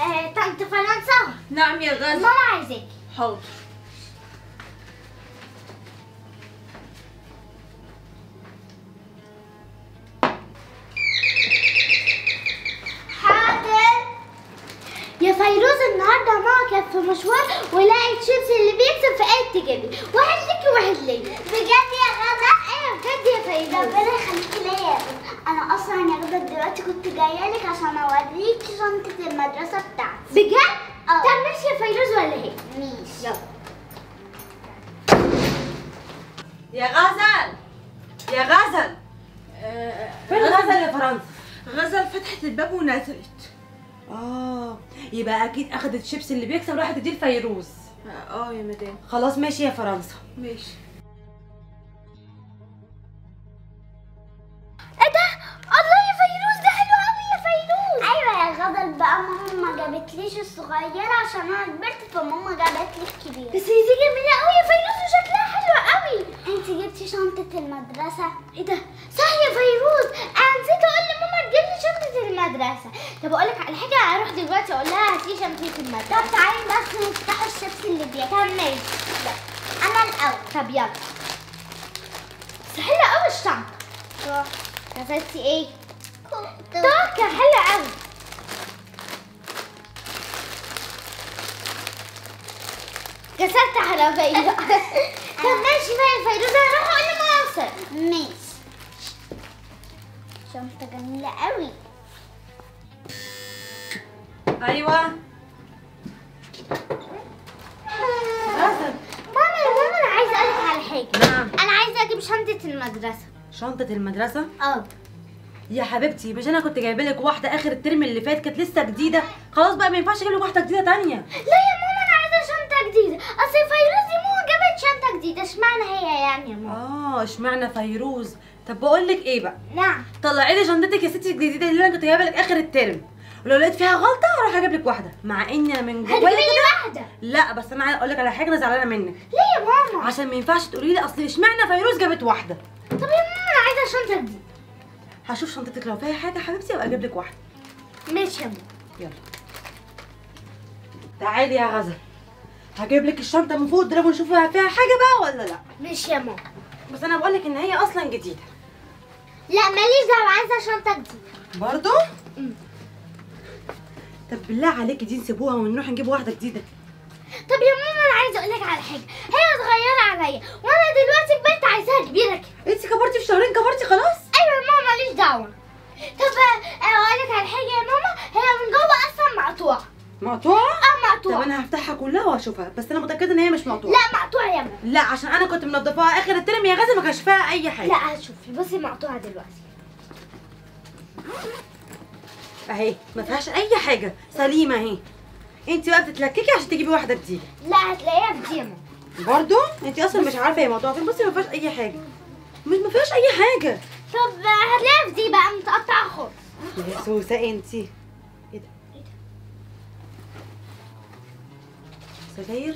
آه، طنط فرنسا نعم يا غزل ماما عايزاكي حاضر حاضر يا فيروز النهارده ماما كانت في مشوار ولقيت شيبسي اللي بيكسب في اي تجيبي واحد ليكي واحد ليا بجد يا غدا ايوه بجد يا فيروز ربنا يخليكي ليا يا غدا. انا اصلا يا غدا دلوقتي كنت جايه لك عشان اوريكي شنطه المدرسه بتاعتي بجد؟ اه طب ماشي يا فيروز ولا ايه؟ ماشي يلا يا غزل يا غزل فين غزل يا فرنسا غزل فتحت الباب ونزلت اه يبقى اكيد اخدت الشيبس اللي بيكسب راحت تديه لفيروز اه يا مدام خلاص ماشي يا فرنسا ماشي ايه ده؟ الله يا فيروز ده حلو قوي يا فيروز ايوه يا غدل بقى ماما ما جابتليش الصغيره عشان انا كبرت فماما جابت لي الكبيره بس هي دي جميله قوي يا فيروز وشكلها حلو قوي انت جبتي شنطه المدرسه ايه ده؟ صح يا فيروز انا نسيت اقول لماما تجيب لي شنطه المدرسه طب اقول لك على حاجه هروح دلوقتي اقول لها هاتي شنطه المدرسه طب تعالي بس نفتح الشيبس اللي بياكل طب ماشي يلا. انا الاول طب يلا بس حلوه قوي الشنطه كفتي ايه؟ طاقة حلوة قوي كسرت حرفيا طب ماشي بقى يا فيروز هروح اقول لماما ماشي شنطة جميلة قوي ايوه غزل ماما يا ماما انا عايزة اقولك على حاجة نعم انا عايزة اجيب شنطة المدرسة شنطة المدرسة اه يا حبيبتي مش انا كنت جايبه لك واحدة اخر الترم اللي فات كانت لسه جديدة خلاص بقى ما ينفعش اجيب لك واحدة جديدة تانية لا يا ماما انا عايزة شنطة جديدة اصل فيروز دي ماما جابت شنطة جديدة اشمعنى هي يعني يا ماما اه اشمعنى فيروز طب بقول لك ايه بقى نعم طلعي لي شنطتك يا ستي الجديدة اللي انا كنت جايبه لك اخر الترم ولو لقيت فيها غلطة هروح اجيب لك واحدة مع اني انا من هتجيبي جوايا لي كده واحدة لا بس انا عايزه اقول لك على حاجة انا زعلانة منك ليه يا ماما عشان ما ينفعش تقولي لي اصل اشمعنى فيروز جابت واحدة طب يا ماما انا عايزة شنطة جديدة هشوف شنطتك لو فيها حاجة حبيبتي ابقى اجيب لك واحدة ماشي يا ماما يلا تعالي يا غزل هجيب لك الشنطه من فوق الدولاب ونشوف فيها فيها حاجه بقى ولا لا ماشي يا ماما بس انا بقول لك ان هي اصلا جديده لا ماليش دعوة عايزة شنطة جديدة برضو مم. طب بالله عليكي دي نسيبوها ونروح نجيب واحده جديده طب يا ماما انا عايزة اقول لك على حاجة هي صغيرة عليا وانا دلوقتي كبرت عايزاها كبيرة كده انت كبرتي في شهرين كبرتي خلاص ايوه يا ماما ماليش دعوة طب آه، اقول لك على حاجة يا ماما هي من جوه اصلا مقطوعة مقطوعه اه طب مقطوعة انا هفتحها كلها واشوفها بس انا متاكده ان هي مش مقطوعه لا مقطوعة يا ماما لا عشان انا كنت منضفاها اخر الترم يا غزل ما كانش فيها اي حاجه لا هتشوفي بصي مقطوعة دلوقتي اهي ما فيهاش اي حاجه سليمه اهي انت بقى بتتلككي عشان تجيبي واحده جديده لا هتلاقيها في دي يا ماما برضو انت اصلا مش عارفه هي مقطوعه فين بصي ما فيهاش اي حاجه مش ما فيهاش اي حاجه طب آه، هتلاقيها في دي بقى متقطعة خالص يا سوسه انت ايه ده إيه ده؟ سجاير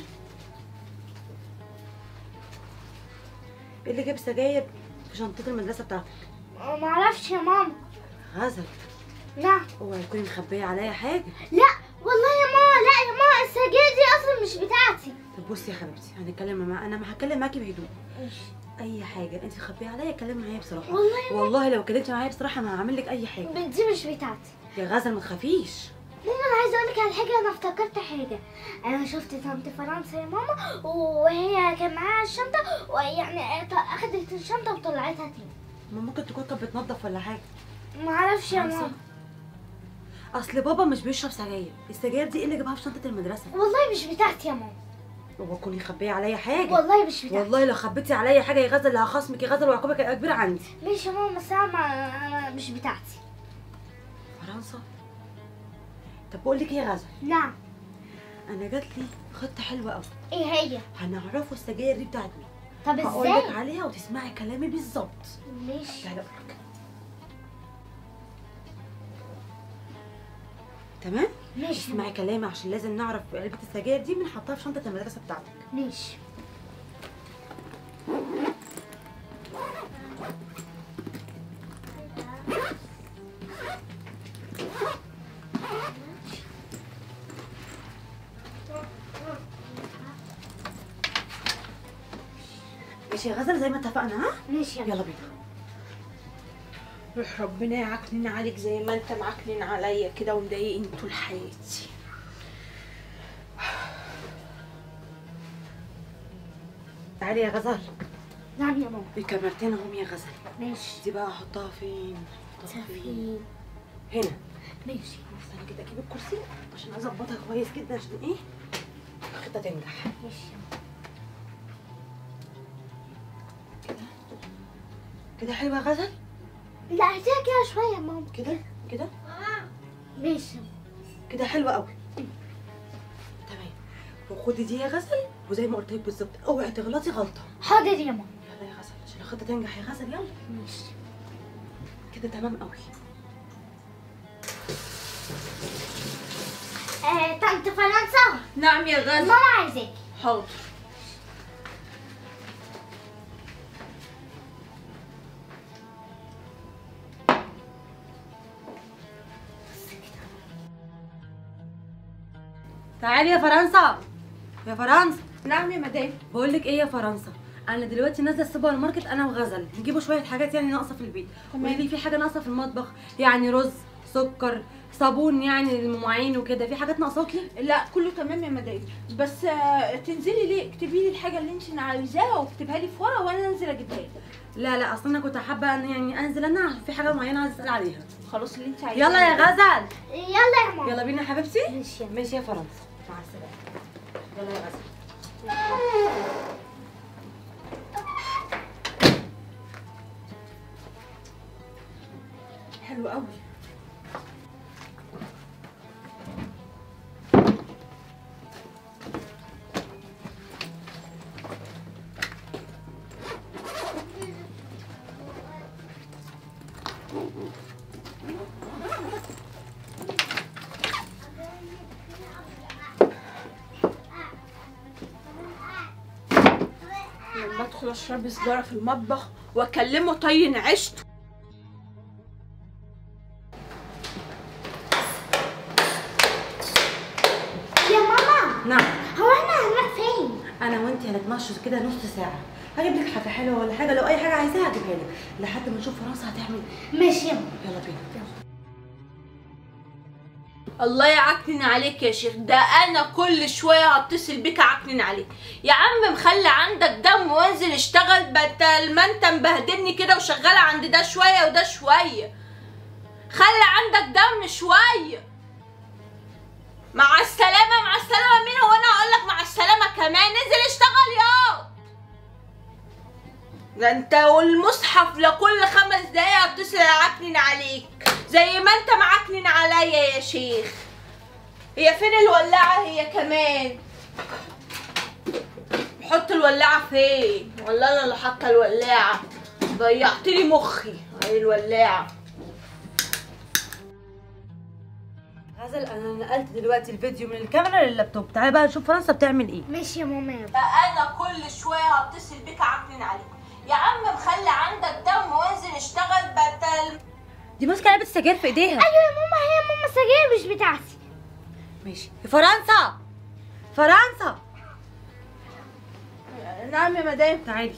ايه اللي جاب سجاير في شنطه المدرسه بتاعتك آه، معرفش يا ماما غزل نعم اوعي تكوني مخبيه عليا حاجه لا والله يا ماما لا يا ماما السجاير دي اصلا مش بتاعتي طب بصي يا حبيبتي هنتكلم مع انا هتكلم معاكي بهدوء اي حاجه انت مخبيه عليا اتكلمي معايا بصراحه والله يا والله لو اتكلمتي معايا بصراحه انا هعمل لك اي حاجه ماما دي مش بتاعتي يا غزل ما تخافيش ماما انا عايزه اقول لك على حاجه انا افتكرت حاجه انا شفت طنط فرنسا يا ماما وهي كان معاها الشنطه ويعني اخدت الشنطه وطلعتها تاني ما ممكن تكون كانت بتنظف ولا حاجه ما اعرفش يا فرنسا؟ ماما اصل بابا مش بيشرب سجاير السجاير دي ايه اللي جابها في شنطه المدرسه والله مش بتاعتي يا ماما هو تكوني مخبيه عليا حاجه والله مش بتاعتي والله لو خبيتي عليا حاجه يا غزل اللي هخصمك يا غزل وعقوبتك هتبقى كبيره عندي ماشي يا ماما بس انا ما- ما- مش بتاعتي فرنسا طب بقول لك ايه يا غزل نعم انا جات لي خطه حلوه قوي ايه هي هنعرفوا السجاير دي بتاعت مين طب هقول لك ازاي عليها وتسمعي كلامي بالظبط ماشي تعالى اقول لك تمام ماشي اسمعي كلامي عشان لازم نعرف علبه السجاير دي بنحطها في شنطه المدرسه بتاعتك ماشي ماشي يا غزل زي ما اتفقنا ها ماشي يلا يلا بينا روح ربنا يعكنن عليك زي ما انت معكنن عليا كده ومضايقني طول حياتي تعالي يا غزل نعم يا ماما الكاميرتين اهم يا غزل ماشي دي بقى احطها فين احطها فين فين هنا ماشي استنى كده اجيب الكرسي عشان اظبطها كويس جدا عشان ايه الخطه تنجح ماشي كده كده حلوه يا غزل لا عايزاها كده شويه يا ماما كده كده ماشي كده حلوه قوي تمام وخدي دي يا غزل وزي ما قلت لك بالظبط اوعي تغلطي غلطه حاضر يا ماما يلا يا غزل عشان الخطه تنجح يا غزل يلا ماشي كده تمام قوي آه، طنط فرنسا نعم يا غزل ماما عايزاكي حاضر تعالي يا فرنسا يا فرنسا نعم يا مدام بقول لك ايه يا فرنسا انا دلوقتي نازله السوبر ماركت انا وغزل نجيبوا شويه حاجات يعني ناقصه في البيت تمام. قولي لي في حاجه ناقصه في المطبخ يعني رز سكر صابون يعني للمواعين وكده في حاجات ناقصاكي لا كله تمام يا مدام بس آه، تنزلي ليه اكتبي لي الحاجه اللي انت عايزاها واكتبها لي في ورقه وانا انزل اجيبها لك لا لا اصلا انا كنت حابه ان يعني انزل انا في حاجه معينه عايزه اسال عليها خلاص اللي انت عايزاه يلا يا غزل يلا يا ماما يلا بينا يا حبيبتي ماشي يا ماشي يا فرنسا مع السلامه يلا يا غزل حلو قوي لما ادخل اشرب سيجاره في المطبخ واكلمه طين عشته يا ماما نعم هو احنا هنروح فين انا وانت هنتمشوا كده نص ساعه هجيب لك حاجه حلوه ولا حاجه لو اي حاجه عايزاها هجيبها لك لحد ما نشوف فرنسا هتعمل ماشي يا ماما يلا بينا الله يعكنن عليك يا شيخ ده انا كل شويه هتصل بيك اعكنن عليك يا عم مخلي عندك دم وانزل اشتغل بدل ما انت مبهدلني كده وشغاله عند ده شويه وده شويه خلي عندك دم شويه مع السلامه مع السلامه مين هو انا هقول لك مع السلامه كمان نزل اشتغل يا ده انت والمصحف لكل خمس دقايق اتصل اعكنن عليك زي ما انت معكنن عليا يا شيخ هي فين الولاعة هي كمان حط الولاعة فين ولا انا اللي حاطة الولاعة ضيعت لي مخي اهي الولاعة غزل انا نقلت دلوقتي الفيديو من الكاميرا لللابتوب تعالي بقى نشوف فرنسا بتعمل ايه ماشي يا ماما يلا ده انا كل شوية هتصل بيك اعكنن عليك يا عم مخلي عندك دم وانزل اشتغل بدل دي ماسكه علبه السجاير في ايديها ايوه يا ماما هي ماما سجاير مش بتاعتي ماشي فرنسا فرنسا نعم يا مدام تعالي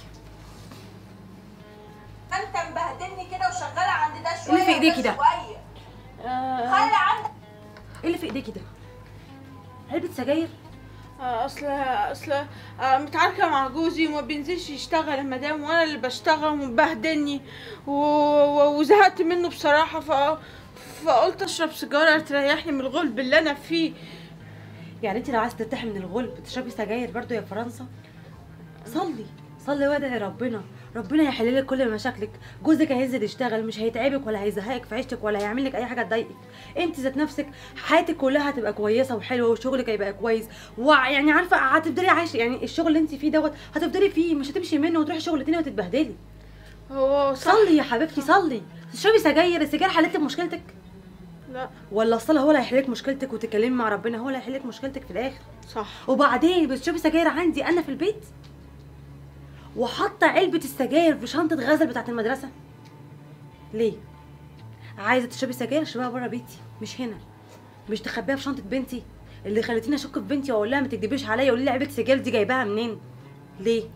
انت مبهدلني كده وشغالة عند ده اللي شوية في ايديكي وده ده؟ شوية خلي عندك ايه اللي في ايديكي ده علبه سجاير آه، اصل اصل آه، متعاركه مع جوزي وما بينزلش يشتغل يا مدام وانا اللي بشتغل ومبهدلني و... و... وزهقت منه بصراحه ف... فقلت اشرب سيجاره تريحني من الغلب اللي انا فيه يعني انت لو عايزه ترتاحي من الغلب تشربي سجاير برضو يا فرنسا صلي صلي وادعي ربنا ربنا هيحل لك كل مشاكلك جوزك هينزل يشتغل مش هيتعبك ولا هيزهقك في عيشتك ولا هيعمل لك اي حاجه تضايقك انت ذات نفسك حياتك كلها هتبقى كويسه وحلوه وشغلك هيبقى كويس ويعني عارفه هتفضلي عايشه يعني الشغل اللي انت فيه دوت هتفضلي فيه مش هتمشي منه وتروحي شغل تاني وتتبهدلي هو صح صلي يا حبيبتي صلي تشربي سجاير السجاير حلت لك مشكلتك لا ولا الصلاه هو اللي هيحل لك مشكلتك وتتكلمي مع ربنا هو اللي هيحل لك مشكلتك في الاخر صح وبعدين بتشربي سجاير عندي انا في البيت وحاطه علبه السجاير في شنطه غزل بتاعه المدرسه ليه عايزه تشربي سجاير اشربيها بره بيتي مش هنا مش تخبيها في شنطه بنتي اللي خلتيني اشك في بنتي واقول لها ما تكدبيش عليا قولي لي علبه السجاير دي جايباها منين ليه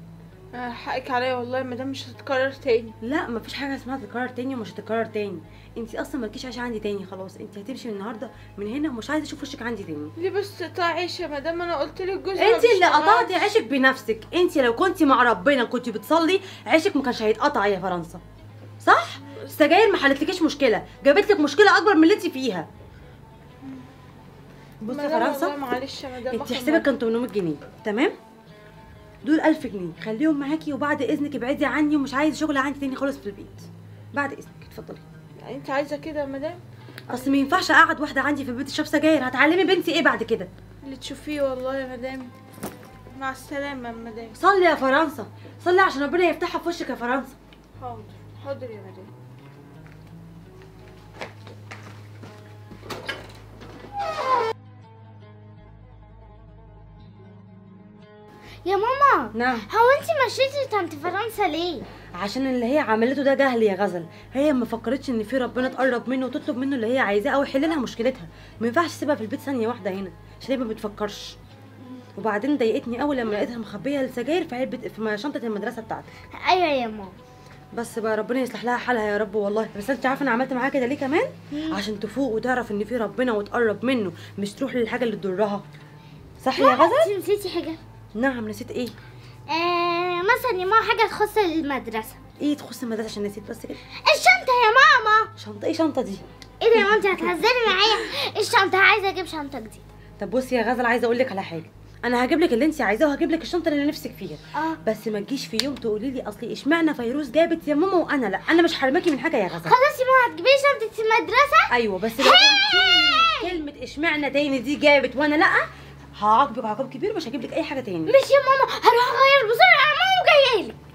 آه، حقك عليا والله يا مدام مش هتتكرر تاني لا مفيش حاجه اسمها تتكرر تاني ومش هتتكرر تاني انت اصلا مالكيش عيشه عندي تاني خلاص انت هتمشي من النهارده من هنا ومش عايزه اشوف وشك عندي تاني ليه بس تقطع عيش يا مدام انا قلت لك جوزي ما انت اللي بيشتغلش. قطعتي عيشك بنفسك انت لو كنتي مع ربنا كنت بتصلي عيشك ما كانش هيتقطع يا فرنسا صح السجاير ما حلتلكيش مشكله جابت لك مشكله اكبر من اللي انت فيها بصي يا مدام فرنسا والله معلش يا مدام انت آخر حسابك كان 800 جنيه تمام دول 1000 جنيه خليهم معاكي وبعد اذنك ابعدي عني ومش عايز شغل عندي تاني خالص في البيت بعد اذنك اتفضلي مرة. انت عايزه كده يا مدام اصل ما ينفعش اقعد واحده عندي في البيت تشرب سجاير هتعلمي بنتي ايه بعد كده اللي تشوفيه والله يا مدام مع السلامه يا مدام صلي يا فرنسا صلي عشان ربنا يفتحها في وشك يا فرنسا حاضر حاضر يا مدام يا ماما نعم هو انت مشيتي طنط فرنسا ليه عشان اللي هي عملته ده جهل يا غزل هي ما فكرتش ان في ربنا تقرب منه وتطلب منه اللي هي عايزاه او يحل لها مشكلتها ما ينفعش تسيبها في البيت ثانيه واحده هنا عشان هي ما بتفكرش وبعدين ضايقتني قوي لما لقيتها مخبيه السجاير في علبه في شنطه المدرسه بتاعتك ايوه يا ماما بس بقى ربنا يصلح لها حالها يا رب والله بس انت عارفه انا عملت معاها كده ليه كمان مم. عشان تفوق وتعرف ان في ربنا وتقرب منه مش تروح للحاجه اللي تضرها صح يا غزل انت نسيتي حاجه نعم نسيت ايه آه مثلا يا ماما حاجه تخص المدرسه ايه تخص المدرسه عشان نسيت بس كده الشنطه يا ماما شنطه ايه شنطه دي ايه ده يا ماما انت هتهزري معايا الشنطه عايزه اجيب شنطه جديده طب بصي يا غزل عايزه اقول لك على حاجه انا هجيب لك اللي انت عايزاه وهجيب لك الشنطه اللي نفسك فيها اه بس ما تجيش في يوم تقولي لي اصلي اشمعنى فيروز جابت يا ماما وانا لا انا مش حرماكي من حاجه يا غزل خلاص يا ماما هتجيبي لي شنطه المدرسه ايوه بس لو قلتي كلمه اشمعنى تاني دي جابت وانا لا هعاقبك عقاب كبير مش هجيب لك اي حاجه تاني مش يا ماما هروح اغير بسرعه يا ماما وجايه لك